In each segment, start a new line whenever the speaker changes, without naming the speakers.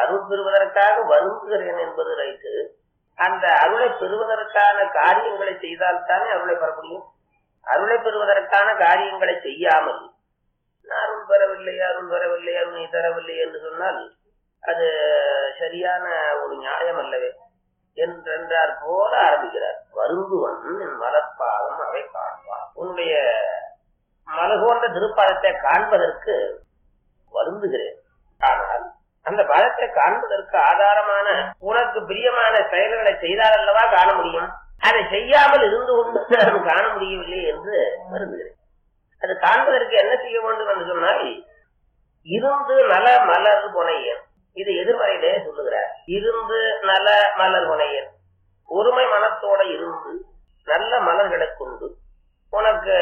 அருள் பெறுவதற்காக வருந்துகிறேன் என்பது ரைட்டு அந்த அருளை பெறுவதற்கான காரியங்களை செய்தால்தானே அருளை பெற முடியும் அருளை பெறுவதற்கான காரியங்களை செய்யாமல் நான் அருள் பெறவில்லை அருள் பெறவில்லை அருள் நீ தரவில்லை என்று சொன்னால் அது சரியான ஒரு நியாயம் அல்லவே என்றென்றார் போல ஆரம்பிக்கிறார் வருந்துவன் என் மலர்பாதம் அவை காண்பார் உன்னுடைய மலகோன்ற திருப்பாதத்தை காண்பதற்கு வருந்துகிறேன் ஆனால் அந்த பாதத்தை காண்பதற்கு ஆதாரமான உனக்கு பிரியமான செயல்களை செய்தால் அல்லவா காண முடியும் அதை செய்யாமல் இருந்து கொண்டு நான் காண முடியவில்லை என்று வருந்துகிறேன் அது காண்பதற்கு என்ன செய்ய வேண்டும் என்று சொன்னால் இருந்து நல மலர் புனையன் இது எதிர்மறையிலே சொல்லுகிறார் இருந்து நல மலர் புனையன் ஒருமை மனத்தோட இருந்து நல்ல மலர்களை கொண்டு உனக்கு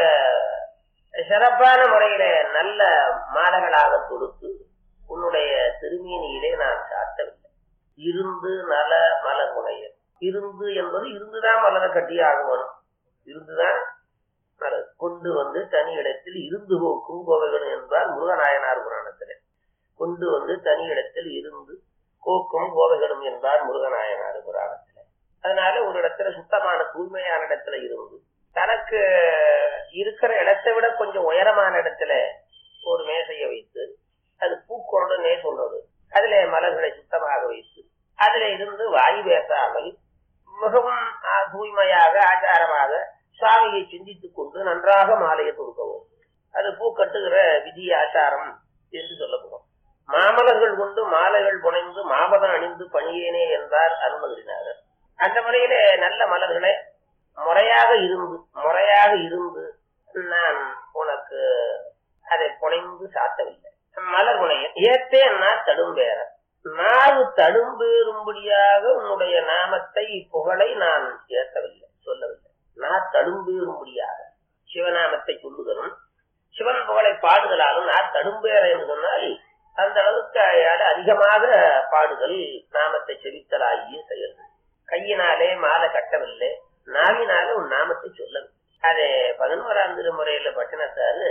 சிறப்பான முறையில நல்ல மாலைகளாக தொடுத்து உன்னுடைய திருமேனியிலே நான் சாத்தவில்லை இருந்து நல மலர் முனையன் இருந்து என்பது இருந்துதான் மலரை கட்டி ஆகணும் இருந்துதான் மலர் கொண்டு வந்து தனி இடத்தில் இருந்து போக்கும் கோவைகள் என்பார் முருகநாயனார் புராணத்திலே கொண்டு வந்து தனி இடத்தில் இருந்து கோக்கும் கோவைகளும் என்பார் முருகநாயனார் புராணத்திலே அதனால ஒரு இடத்துல சுத்தமான தூய்மையான இடத்துல இருந்து தனக்கு இருக்கிற இடத்தை விட கொஞ்சம் உயரமான இடத்துல ஒரு மேசையை வைத்து அது பூக்கொருடனே சொல்றது அதுல மலர்களை சுத்தமாக வைத்து அதுல இருந்து வாயு பேசாமல் மிகவும் ஆ, தூய்மையாக ஆச்சாரமாக சுவாமியை சிந்தித்துக் கொண்டு நன்றாக மாலையை தொடுக்கவும் அது பூ கட்டுகிற விதி ஆச்சாரம் என்று சொல்லப்படும் மாமலர்கள் கொண்டு மாலைகள் புனைந்து மாபதம் அணிந்து பணியேனே என்றார் அருணகிரிநாதர் அந்த முறையிலே நல்ல மலர்களை முறையாக இருந்து முறையாக இருந்து நான் உனக்கு அதை புனைந்து சாத்தவில்லை மலர் புனைய ஏத்தேன்னா தடும்பேற நாவு தடும்பேறும்படியாக உன்னுடைய நாமத்தை புகழை நான் ஏற்கவில்லை சொல்லவில்லை நான் தடும்பேறும்படியாக சிவநாமத்தை சொல்லுதலும் சிவன் புகழை பாடுதலாலும் நான் தடும்பேற என்று சொன்னால் அந்த அளவுக்கு அயால அதிகமாக பாடுதல் நாமத்தை செவித்தலாகிய செயல்கள் கையினாலே மாலை கட்டவில்லை நாவினாலே உன் நாமத்தை சொல்லவில்லை அது பதினோராம் திருமுறையில பட்டினத்தாரு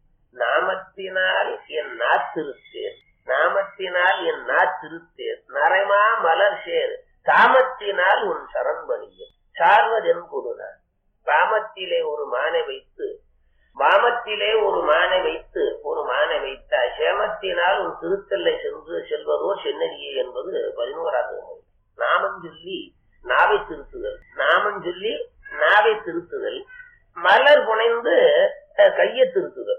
நாமத்தினால் என் நாத்திருத்தேன் நாமத்தினால் என் நாத்திருத்தேன் நரைமா மலர் சேர் காமத்தினால் உன் சரண்பணியும் சார்வதென் கொடுனார் காமத்திலே ஒரு மானை வைத்து வாமத்திலே ஒரு மானை வைத்து ஒரு மானை வைத்த சேமத்தினால் உன் திருத்தல்லை சென்று செல்வதோ சென்னடியே என்பது பதினோராவது நூல். நாமம் சொல்லி நாவை திருத்துதல் நாமம் சொல்லி நாவை திருத்துதல் மலர் புனைந்து அஹ், கையை திருத்துதல்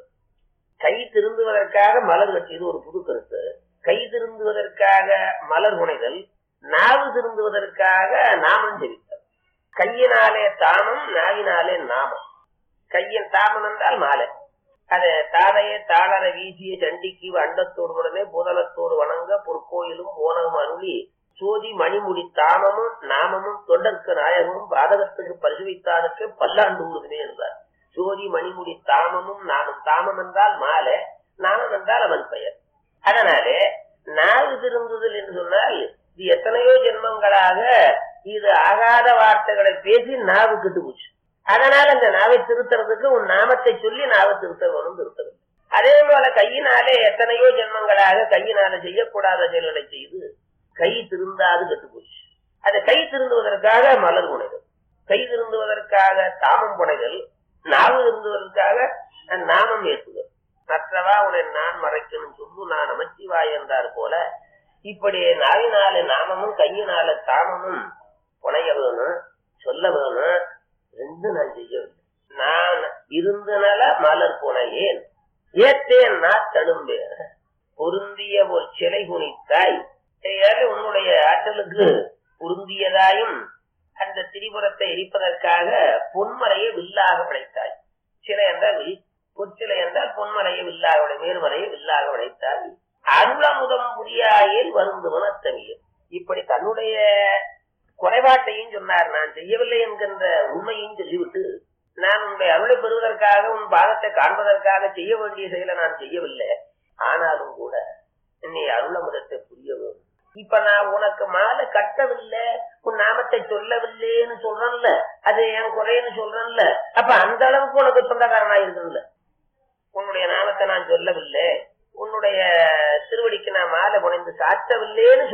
கை திருந்துவதற்காக மலர் கட்டியது ஒரு புது கருத்து கை திருந்துவதற்காக மலர் புனைதல் நாவு திருந்துவதற்காக நாமம் ஜெபித்தல் கையினாலே தாமம் நாவினாலே நாமம் கையின் தாமம் என்றால் மாலை அது தாதையே தாளர வீசிய சண்டிக்கு அண்டத்தோடு உடனே பூதலத்தோடு வணங்க பொற்கோயிலும் ஓனகம் அருளி சோதி மணிமுடி தாமமும் நாமமும் தொண்டர்க்கு நாயகமும் பாதகத்துக்கு பரிசுவித்தானுக்கு பல்லாண்டு ஊதுமே என்றார் சோதி மணிமுடி தாமமும் நாமம் தாமம் என்றால் மாலை நாமம் என்றால் அவன் பெயர் அதனாலே நாவு திருந்துதல் என்று சொன்னால் இது எத்தனையோ ஜென்மங்களாக இது ஆகாத வார்த்தைகளை பேசி நாவு கெட்டு போச்சு அதனால அந்த நாவை திருத்துறதுக்கு உன் நாமத்தை சொல்லி நாவை திருத்த வேணும் திருத்தவில்லை அதே போல கையினாலே எத்தனையோ ஜென்மங்களாக கையினால செய்யக்கூடாத செயல்களை செய்து கை திருந்தாது கெட்டு போச்சு அது கை திருந்துவதற்காக மலர் புனைதல் கை திருந்துவதற்காக தாமம் புனைதல் நாவு திருந்துவதற்காக நாமம் ஏற்றுதல் மற்றவா உன்னை நான் மறைக்கணும் சொல்லு நான் நமச்சிவாய் என்றார் போல இப்படி நாவினால நாமமும் கையினால தாமமும் புனைய வேணும் சொல்ல வேணும் ரெண்டு நான் செய்யவில்லை நான் இருந்தனால மலர் புனையேன் ஏத்தேன் நான் தடும்பேன் பொருந்திய ஒரு சிலை குனித்தாய் ஏழை உன்னுடைய ஆற்றலுக்கு பொருந்தியதாயும் அந்த திரிபுரத்தை எரிப்பதற்காக பொன்மலையை வில்லாக படைத்தாய் சிலை என்றால் வில் பொற்சிலை என்றால் பொன்மலையை வில்லாக விளை மேல்மலையை வில்லாக விளைத்தாய் அருளமுதம் புரியாயில் வருந்து மனத்தவியம் இப்படி தன்னுடைய குறைபாட்டையும் சொன்னார் நான் செய்யவில்லை என்கின்ற உண்மையும் சொல்லிவிட்டு நான் உன்னுடைய அருளை பெறுவதற்காக உன் பாதத்தை காண்பதற்காக செய்ய வேண்டிய செயலை நான் செய்யவில்லை ஆனாலும் கூட நீ அருளமுதத்தை புரிய வேண்டும் இப்ப நான் உனக்கு மாலை கட்டவில்லை உன் நாமத்தை சொல்லவில்லைன்னு சொல்றேன்ல அது என் குறைன்னு சொல்றேன்ல அப்ப அந்த அளவுக்கு உனக்கு சொந்தக்காரனா இருக்குல்ல உன்னுடைய நாமத்தை நான் சொல்லவில்லை உன்னுடைய திருவடிக்கு நான் மாலை புனைந்து சாத்தவில்லைன்னு